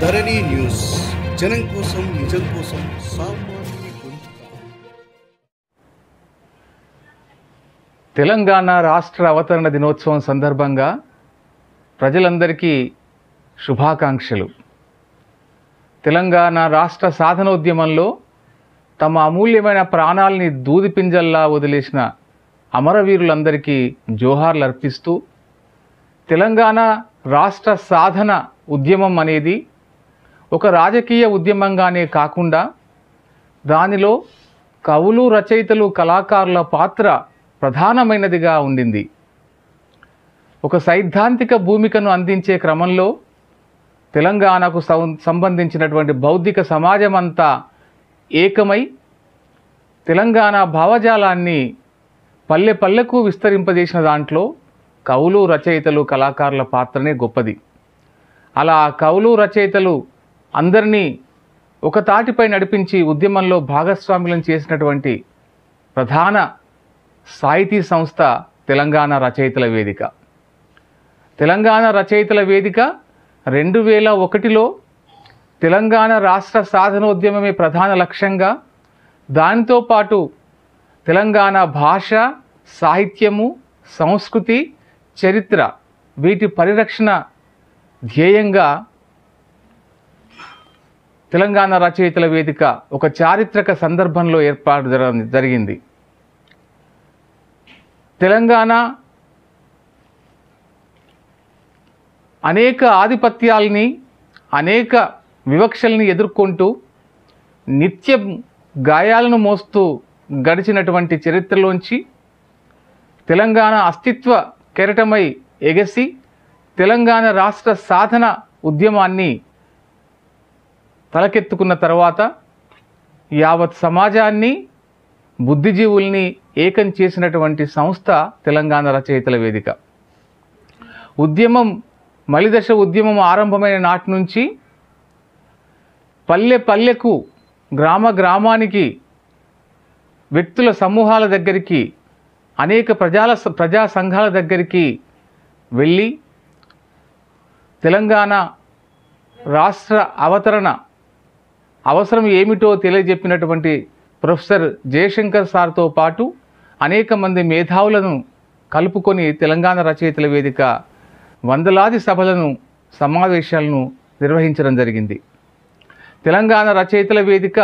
ధరణి news జనం కోసం నిజం కోసం సామాన్యుని గొంతుక తెలంగాణ రాష్ట్ర అవతరణ దినోత్సవం సందర్భంగా ప్రజలందరికీ శుభాకాంక్షలు తెలంగాణ రాష్ట్ర సాధనోద్యమంలో తమ అమూల్యమైన ప్రాణాల్ని దూదిపింజల్లా వదిలేసిన అమరవీరులందరికీ జోహార్లు అర్పిస్తూ తెలంగాణ రాష్ట్ర సాధన ఉద్యమం అనేది ఒక రాజకీయ ఉద్యమంగానే కాకుండా దానిలో కవులు రచయితలు కళాకారుల పాత్ర ప్రధానమైనదిగా ఉండింది ఒక సైద్ధాంతిక భూమికను అందించే క్రమంలో తెలంగాణకు సం- సంబంధించినటువంటి బౌద్ధిక సమాజం అంతా ఏకమై తెలంగాణ భావజాలాన్ని పల్లె పల్లెకు విస్తరింపజేసిన దాంట్లో కవులు రచయితలు కళాకారుల పాత్రనే గొప్పది అలా ఆ కవులు రచయితలు అందరినీ ఒక తాటిపై నడిపించి ఉద్యమంలో భాగస్వాములను చేసినటువంటి ప్రధాన సాహితీ సంస్థ తెలంగాణ రచయితల వేదిక తెలంగాణ రచయితల వేదిక రెండు వేల ఒకటిలో తెలంగాణ రాష్ట్ర సాధనోద్యమమే ప్రధాన లక్ష్యంగా దానితో పాటు తెలంగాణ భాష సాహిత్యము సంస్కృతి చరిత్ర వీటి పరిరక్షణ ధ్యేయంగా తెలంగాణ రచయితల వేదిక ఒక చారిత్రక సందర్భంలో ఏర్పాటు జర- జరిగింది తెలంగాణ అనేక ఆధిపత్యాల్ని అనేక వివక్షల్ని ఎదుర్కొంటూ నిత్యం గాయాలను మోస్తూ గడిచినటువంటి చరిత్రలోంచి తెలంగాణ అస్తిత్వ కెరటమై ఎగసి తెలంగాణ రాష్ట్ర సాధన ఉద్యమాన్ని తలకెత్తుకున్న తర్వాత యావత్ సమాజాన్ని బుద్ధిజీవుల్ని ఏకం చేసినటువంటి సంస్థ తెలంగాణ రచయితల వేదిక ఉద్యమం మలిదశ ఉద్యమం ఆరంభమైన నాటి నుంచి పల్లె పల్లెకు గ్రామ గ్రామానికి వ్యక్తుల సమూహాల దగ్గరికి అనేక ప్రజాల ప్రజా సంఘాల దగ్గరికి వెళ్ళి తెలంగాణ రాష్ట్ర అవతరణ అవసరం ఏమిటో తెలియజెప్పినటువంటి ప్రొఫెసర్ జయశంకర్ సార్తో పాటు అనేక మంది మేధావులను కలుపుకొని తెలంగాణ రచయితల వేదిక వందలాది సభలను సమావేశాలను నిర్వహించడం జరిగింది తెలంగాణ రచయితల వేదిక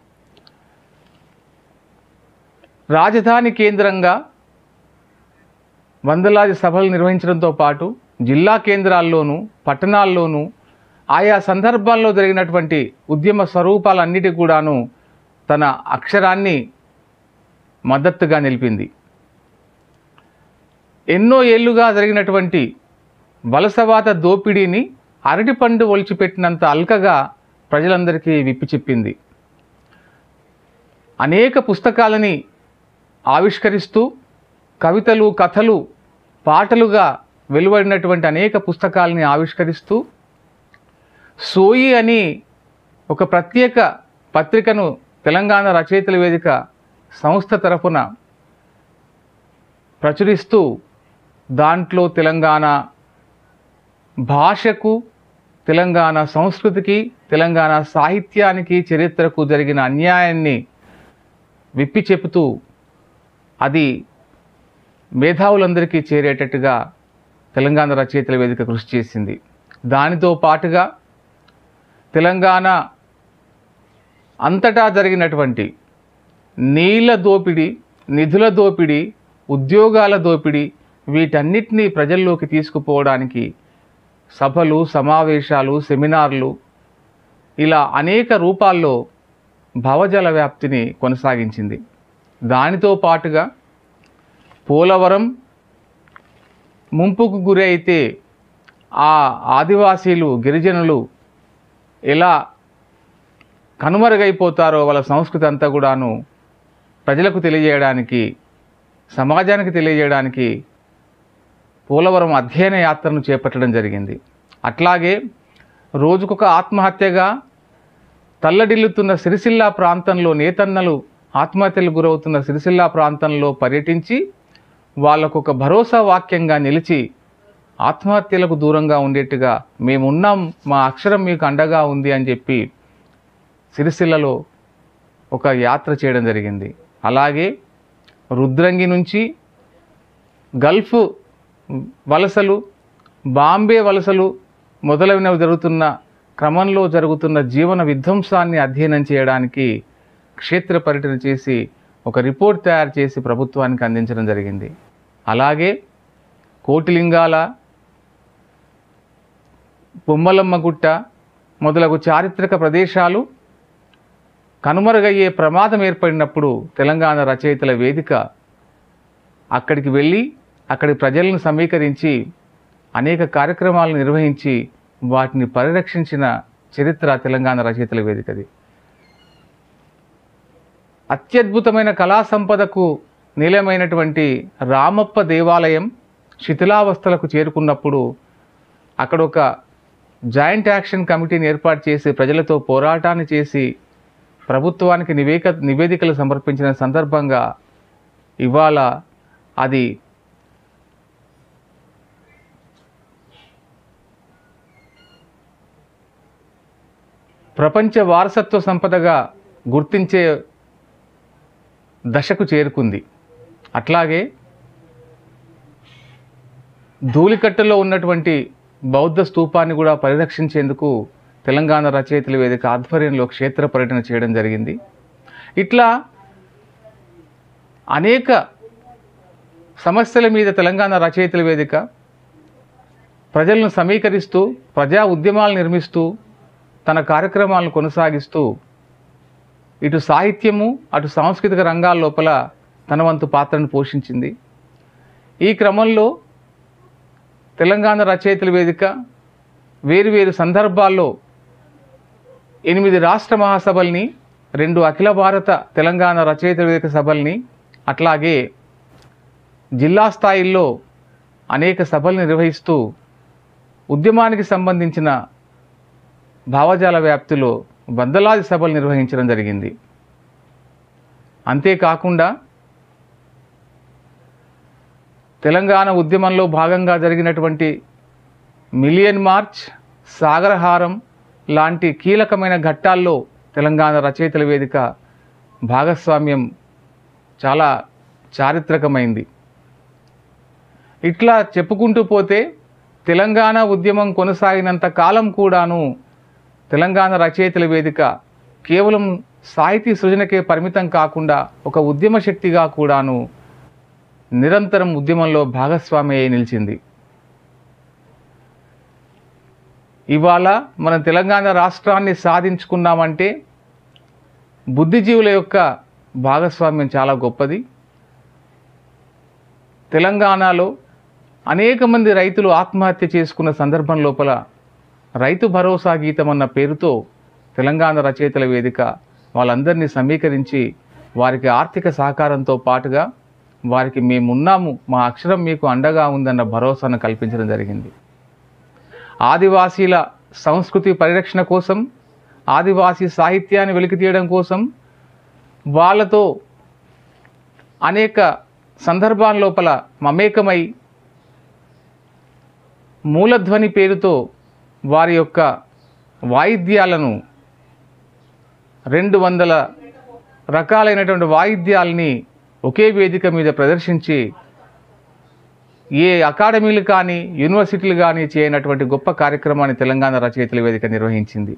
రాజధాని కేంద్రంగా వందలాది సభలు నిర్వహించడంతో పాటు జిల్లా కేంద్రాల్లోనూ పట్టణాల్లోనూ ఆయా సందర్భాల్లో జరిగినటువంటి ఉద్యమ స్వరూపాలన్నిటి కూడాను తన అక్షరాన్ని మద్దతుగా నిలిపింది ఎన్నో ఏళ్లుగా జరిగినటువంటి వలసవాత దోపిడీని అరటిపండు ఒలిచిపెట్టినంత అల్కగా ప్రజలందరికీ విప్పి చెప్పింది అనేక పుస్తకాలని ఆవిష్కరిస్తూ కవితలు కథలు పాటలుగా వెలువడినటువంటి అనేక పుస్తకాలని ఆవిష్కరిస్తూ సోయి అని ఒక ప్రత్యేక పత్రికను తెలంగాణ రచయితల వేదిక సంస్థ తరఫున ప్రచురిస్తూ దాంట్లో తెలంగాణ భాషకు తెలంగాణ సంస్కృతికి తెలంగాణ సాహిత్యానికి చరిత్రకు జరిగిన అన్యాయాన్ని విప్పి చెబుతూ అది మేధావులందరికీ చేరేటట్టుగా తెలంగాణ రచయితల వేదిక కృషి చేసింది దానితో పాటుగా తెలంగాణ అంతటా జరిగినటువంటి నీళ్ళ దోపిడీ నిధుల దోపిడీ ఉద్యోగాల దోపిడీ వీటన్నిటినీ ప్రజల్లోకి తీసుకుపోవడానికి సభలు సమావేశాలు సెమినార్లు ఇలా అనేక రూపాల్లో భావజాల వ్యాప్తిని కొనసాగించింది దానితో పాటుగా పోలవరం ముంపుకు గురి అయితే ఆ ఆదివాసీలు గిరిజనులు ఎలా కనుమరుగైపోతారో వాళ్ళ సంస్కృతి అంతా కూడాను ప్రజలకు తెలియజేయడానికి సమాజానికి తెలియజేయడానికి పోలవరం అధ్యయన యాత్రను చేపట్టడం జరిగింది అట్లాగే రోజుకొక ఆత్మహత్యగా తల్లడిల్లుతున్న సిరిసిల్ల ప్రాంతంలో నేతన్నలు ఆత్మహత్యలు గురవుతున్న సిరిసిల్ల ప్రాంతంలో పర్యటించి వాళ్ళకు ఒక భరోసా వాక్యంగా నిలిచి ఆత్మహత్యలకు దూరంగా ఉండేట్టుగా మేమున్నాం మా అక్షరం మీకు అండగా ఉంది అని చెప్పి సిరిసిల్లలో ఒక యాత్ర చేయడం జరిగింది అలాగే రుద్రంగి నుంచి గల్ఫ్ వలసలు బాంబే వలసలు మొదలైనవి జరుగుతున్న క్రమంలో జరుగుతున్న జీవన విధ్వంసాన్ని అధ్యయనం చేయడానికి క్షేత్ర పర్యటన చేసి ఒక రిపోర్ట్ తయారు చేసి ప్రభుత్వానికి అందించడం జరిగింది అలాగే కోటిలింగాల బొమ్మలమ్మ గుట్ట మొదలగు చారిత్రక ప్రదేశాలు కనుమరుగయ్యే ప్రమాదం ఏర్పడినప్పుడు తెలంగాణ రచయితల వేదిక అక్కడికి వెళ్ళి అక్కడి ప్రజలను సమీకరించి అనేక కార్యక్రమాలను నిర్వహించి వాటిని పరిరక్షించిన చరిత్ర తెలంగాణ రచయితల వేదికది అత్యద్భుతమైన కళా సంపదకు నిలయమైనటువంటి రామప్ప దేవాలయం శిథిలావస్థలకు చేరుకున్నప్పుడు అక్కడ ఒక జాయింట్ యాక్షన్ కమిటీని ఏర్పాటు చేసి ప్రజలతో పోరాటాన్ని చేసి ప్రభుత్వానికి నివేక నివేదికలు సమర్పించిన సందర్భంగా ఇవాళ అది ప్రపంచ వారసత్వ సంపదగా గుర్తించే దశకు చేరుకుంది అట్లాగే ధూళికట్టలో ఉన్నటువంటి బౌద్ధ స్తూపాన్ని కూడా పరిరక్షించేందుకు తెలంగాణ రచయితల వేదిక ఆధ్వర్యంలో క్షేత్ర పర్యటన చేయడం జరిగింది ఇట్లా అనేక సమస్యల మీద తెలంగాణ రచయితల వేదిక ప్రజలను సమీకరిస్తూ ప్రజా ఉద్యమాలు నిర్మిస్తూ తన కార్యక్రమాలను కొనసాగిస్తూ ఇటు సాహిత్యము అటు సాంస్కృతిక రంగాల లోపల తన వంతు పాత్రను పోషించింది ఈ క్రమంలో తెలంగాణ రచయితల వేదిక వేరువేరు సందర్భాల్లో ఎనిమిది రాష్ట్ర మహాసభల్ని రెండు అఖిల భారత తెలంగాణ రచయితల వేదిక సభల్ని అట్లాగే జిల్లా స్థాయిల్లో అనేక సభలు నిర్వహిస్తూ ఉద్యమానికి సంబంధించిన భావజాల వ్యాప్తిలో వందలాది సభలు నిర్వహించడం జరిగింది అంతేకాకుండా తెలంగాణ ఉద్యమంలో భాగంగా జరిగినటువంటి మిలియన్ మార్చ్ సాగరహారం లాంటి కీలకమైన ఘట్టాల్లో తెలంగాణ రచయితల వేదిక భాగస్వామ్యం చాలా చారిత్రకమైంది ఇట్లా చెప్పుకుంటూ పోతే తెలంగాణ ఉద్యమం కొనసాగినంత కాలం కూడాను తెలంగాణ రచయితల వేదిక కేవలం సాహితీ సృజనకే పరిమితం కాకుండా ఒక ఉద్యమ శక్తిగా కూడాను నిరంతరం ఉద్యమంలో భాగస్వామి అయి నిలిచింది ఇవాళ మన తెలంగాణ రాష్ట్రాన్ని సాధించుకున్నామంటే బుద్ధిజీవుల యొక్క భాగస్వామ్యం చాలా గొప్పది తెలంగాణలో అనేక మంది రైతులు ఆత్మహత్య చేసుకున్న సందర్భం లోపల రైతు భరోసా గీతం అన్న పేరుతో తెలంగాణ రచయితల వేదిక వాళ్ళందరినీ సమీకరించి వారికి ఆర్థిక సహకారంతో పాటుగా వారికి మేమున్నాము మా అక్షరం మీకు అండగా ఉందన్న భరోసాను కల్పించడం జరిగింది ఆదివాసీల సంస్కృతి పరిరక్షణ కోసం ఆదివాసీ సాహిత్యాన్ని వెలికితీయడం కోసం వాళ్ళతో అనేక సందర్భాల లోపల మమేకమై మూలధ్వని పేరుతో వారి యొక్క వాయిద్యాలను రెండు వందల రకాలైనటువంటి వాయిద్యాలని ఒకే వేదిక మీద ప్రదర్శించి ఏ అకాడమీలు కానీ యూనివర్సిటీలు కానీ చేయనటువంటి గొప్ప కార్యక్రమాన్ని తెలంగాణ రచయితల వేదిక నిర్వహించింది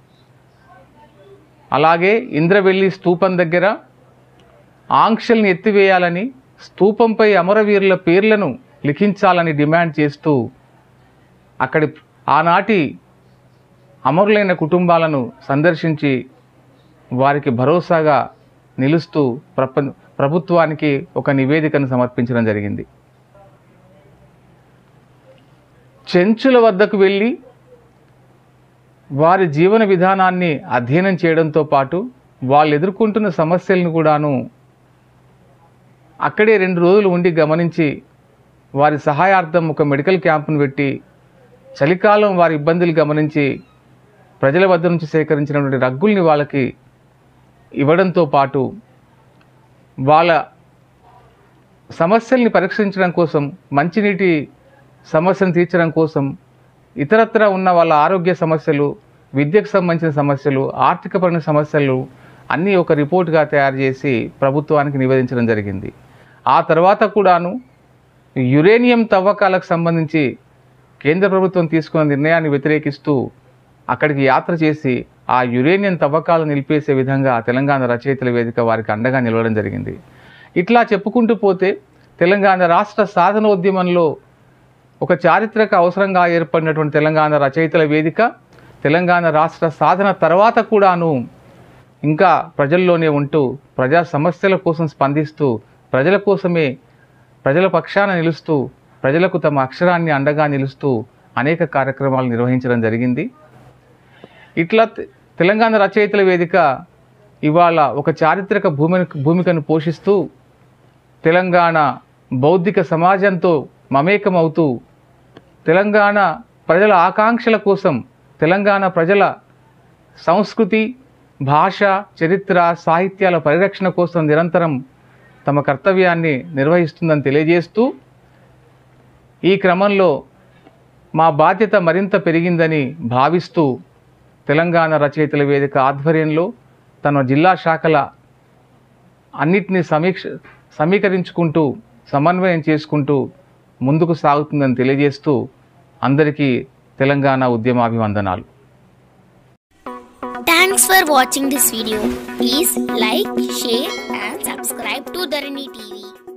అలాగే ఇంద్రవెల్లి స్తూపం దగ్గర ఆంక్షల్ని ఎత్తివేయాలని స్తూపంపై అమరవీరుల పేర్లను లిఖించాలని డిమాండ్ చేస్తూ అక్కడి ఆనాటి అమరులైన కుటుంబాలను సందర్శించి వారికి భరోసాగా నిలుస్తూ ప్రప ప్రభుత్వానికి ఒక నివేదికను సమర్పించడం జరిగింది చెంచుల వద్దకు వెళ్ళి వారి జీవన విధానాన్ని అధ్యయనం చేయడంతో పాటు వాళ్ళు ఎదుర్కొంటున్న సమస్యలను కూడాను అక్కడే రెండు రోజులు ఉండి గమనించి వారి సహాయార్థం ఒక మెడికల్ క్యాంపును పెట్టి చలికాలం వారి ఇబ్బందులు గమనించి ప్రజల వద్ద నుంచి సేకరించినటువంటి రగ్గుల్ని వాళ్ళకి ఇవ్వడంతో పాటు వాళ్ళ సమస్యల్ని పరీక్షించడం కోసం మంచినీటి సమస్యను తీర్చడం కోసం ఇతరత్ర ఉన్న వాళ్ళ ఆరోగ్య సమస్యలు విద్యకు సంబంధించిన సమస్యలు ఆర్థికపరమైన సమస్యలు అన్నీ ఒక రిపోర్ట్గా తయారు చేసి ప్రభుత్వానికి నివేదించడం జరిగింది ఆ తర్వాత కూడాను యురేనియం తవ్వకాలకు సంబంధించి కేంద్ర ప్రభుత్వం తీసుకున్న నిర్ణయాన్ని వ్యతిరేకిస్తూ అక్కడికి యాత్ర చేసి ఆ యురేనియం తవ్వకాలు నిలిపేసే విధంగా తెలంగాణ రచయితల వేదిక వారికి అండగా నిలవడం జరిగింది ఇట్లా చెప్పుకుంటూ పోతే తెలంగాణ రాష్ట్ర సాధనోద్యమంలో ఒక చారిత్రక అవసరంగా ఏర్పడినటువంటి తెలంగాణ రచయితల వేదిక తెలంగాణ రాష్ట్ర సాధన తర్వాత కూడాను ఇంకా ప్రజల్లోనే ఉంటూ ప్రజా సమస్యల కోసం స్పందిస్తూ ప్రజల కోసమే ప్రజల పక్షాన నిలుస్తూ ప్రజలకు తమ అక్షరాన్ని అండగా నిలుస్తూ అనేక కార్యక్రమాలు నిర్వహించడం జరిగింది ఇట్లా తె- తెలంగాణ రచయితల వేదిక ఇవాళ ఒక చారిత్రక భూమిని భూమికను పోషిస్తూ తెలంగాణ బౌద్ధిక సమాజంతో మమేకమవుతూ తెలంగాణ ప్రజల ఆకాంక్షల కోసం తెలంగాణ ప్రజల సంస్కృతి భాష చరిత్ర సాహిత్యాల పరిరక్షణ కోసం నిరంతరం తమ కర్తవ్యాన్ని నిర్వహిస్తుందని తెలియజేస్తూ ఈ క్రమంలో మా బాధ్యత మరింత పెరిగిందని భావిస్తూ తెలంగాణ రచయితల వేదిక ఆధ్వర్యంలో తన జిల్లా శాఖల అన్నిటినీ సమీక్ష సమీకరించుకుంటూ సమన్వయం చేసుకుంటూ ముందుకు సాగుతుందని తెలియజేస్తూ అందరికీ Telangana ఉద్యమాభివందనాలు Thanks for watching this video. Please like, share and subscribe to Dharani TV.